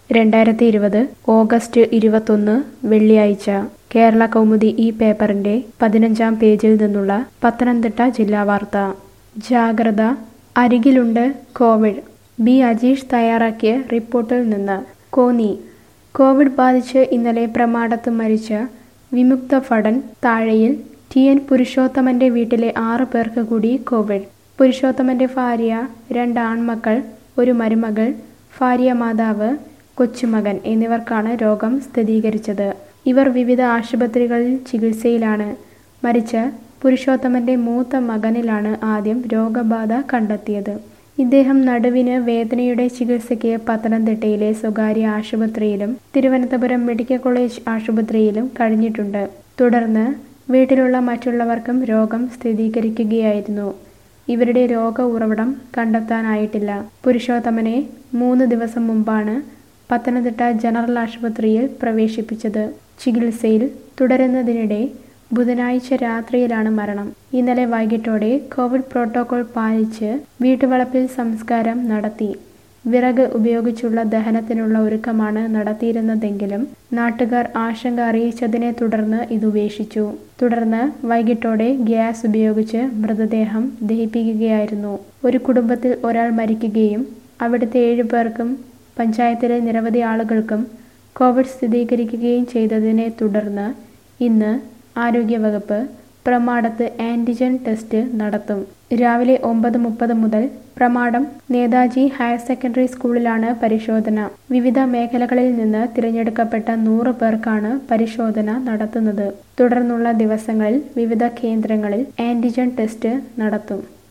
രണ്ടായിരത്തി ഇരുപത് ഓഗസ്റ്റ് ഇരുപത്തൊന്ന് വെള്ളിയാഴ്ച കേരള കൗമുദി ഈ പേപ്പറിന്റെ പതിനഞ്ചാം പേജിൽ നിന്നുള്ള പത്തനംതിട്ട ജില്ലാ വാർത്ത ജാഗ്രത അരികിലുണ്ട് കോവിഡ് ബി അജീഷ് തയ്യാറാക്കിയ റിപ്പോർട്ടിൽ നിന്ന് കോന്നി കോവിഡ് ബാധിച്ച് ഇന്നലെ പ്രമാടത്ത് മരിച്ച വിമുക്ത ഫടൻ താഴെയിൽ ടി എൻ പുരുഷോത്തമന്റെ വീട്ടിലെ ആറ് പേർക്ക് കൂടി കോവിഡ് പുരുഷോത്തമന്റെ ഭാര്യ രണ്ട് ആൺമക്കൾ ഒരു മരുമകൾ ഭാര്യ മാതാവ് കൊച്ചുമകൻ എന്നിവർക്കാണ് രോഗം സ്ഥിരീകരിച്ചത് ഇവർ വിവിധ ആശുപത്രികളിൽ ചികിത്സയിലാണ് മരിച്ച പുരുഷോത്തമന്റെ മൂത്ത മകനിലാണ് ആദ്യം രോഗബാധ കണ്ടെത്തിയത് ഇദ്ദേഹം നടുവിന് വേദനയുടെ ചികിത്സയ്ക്ക് പത്തനംതിട്ടയിലെ സ്വകാര്യ ആശുപത്രിയിലും തിരുവനന്തപുരം മെഡിക്കൽ കോളേജ് ആശുപത്രിയിലും കഴിഞ്ഞിട്ടുണ്ട് തുടർന്ന് വീട്ടിലുള്ള മറ്റുള്ളവർക്കും രോഗം സ്ഥിരീകരിക്കുകയായിരുന്നു ഇവരുടെ രോഗ ഉറവിടം കണ്ടെത്താനായിട്ടില്ല പുരുഷോത്തമനെ മൂന്ന് ദിവസം മുമ്പാണ് പത്തനംതിട്ട ജനറൽ ആശുപത്രിയിൽ പ്രവേശിപ്പിച്ചത് ചികിത്സയിൽ തുടരുന്നതിനിടെ ബുധനാഴ്ച രാത്രിയിലാണ് മരണം ഇന്നലെ വൈകിട്ടോടെ കോവിഡ് പ്രോട്ടോകോൾ പാലിച്ച് വീട്ടുവളപ്പിൽ സംസ്കാരം നടത്തി വിറക് ഉപയോഗിച്ചുള്ള ദഹനത്തിനുള്ള ഒരുക്കമാണ് നടത്തിയിരുന്നതെങ്കിലും നാട്ടുകാർ ആശങ്ക അറിയിച്ചതിനെ തുടർന്ന് ഇതുപേക്ഷിച്ചു തുടർന്ന് വൈകിട്ടോടെ ഗ്യാസ് ഉപയോഗിച്ച് മൃതദേഹം ദഹിപ്പിക്കുകയായിരുന്നു ഒരു കുടുംബത്തിൽ ഒരാൾ മരിക്കുകയും അവിടുത്തെ ഏഴു പേർക്കും പഞ്ചായത്തിലെ നിരവധി ആളുകൾക്കും കോവിഡ് സ്ഥിരീകരിക്കുകയും ചെയ്തതിനെ തുടർന്ന് ഇന്ന് ആരോഗ്യവകുപ്പ് പ്രമാടത്ത് ആന്റിജൻ ടെസ്റ്റ് നടത്തും രാവിലെ ഒമ്പത് മുപ്പത് മുതൽ പ്രമാടം നേതാജി ഹയർ സെക്കൻഡറി സ്കൂളിലാണ് പരിശോധന വിവിധ മേഖലകളിൽ നിന്ന് തിരഞ്ഞെടുക്കപ്പെട്ട നൂറ് പേർക്കാണ് പരിശോധന നടത്തുന്നത് തുടർന്നുള്ള ദിവസങ്ങളിൽ വിവിധ കേന്ദ്രങ്ങളിൽ ആന്റിജൻ ടെസ്റ്റ് നടത്തും